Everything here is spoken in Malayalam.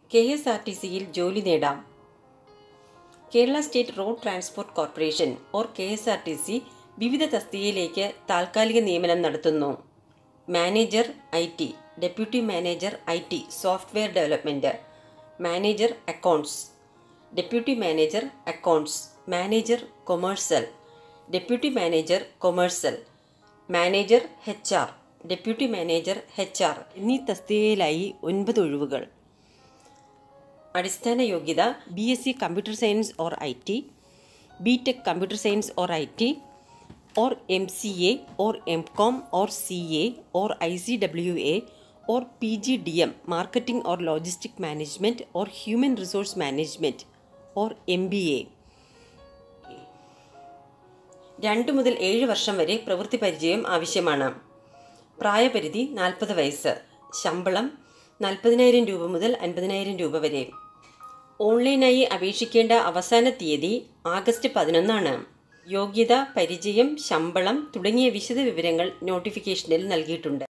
കെ എസ് ആർ ടി സിയിൽ ജോലി നേടാം Kerala state road transport corporation or K S R T C വിവിധ തസ്തികയിലേക്ക് താൽക്കാലിക നിയമനം നടത്തുന്നു manager I T deputy manager I T software development manager accounts deputy manager accounts manager commercial deputy manager commercial manager H R deputy manager H R എന്നീ തസ്തികയിലായി ഒൻപത് ഒഴിവുകൾ അടിസ്ഥാന യോഗ്യത B S C computer science or I T B tech computer science or I T or MCA or MCOM or CA or ICWA or PGDM Marketing or Logistic Management or Human Resource Management or MBA രണ്ട് മുതൽ ഏഴ് വർഷം വരെ പ്രവൃത്തി പരിചയം ആവശ്യമാണ് പ്രായപരിധി നാൽപ്പത് വയസ്സ് ശമ്പളം നാൽപ്പതിനായിരം രൂപ മുതൽ അൻപതിനായിരം രൂപ വരെ ഓൺലൈനായി അപേക്ഷിക്കേണ്ട അവസാന തീയതി ആഗസ്റ്റ് പതിനൊന്നാണ് യോഗ്യത പരിചയം ശമ്പളം തുടങ്ങിയ വിശദ വിവരങ്ങൾ നോട്ടിഫിക്കേഷനിൽ നൽകിയിട്ടുണ്ട്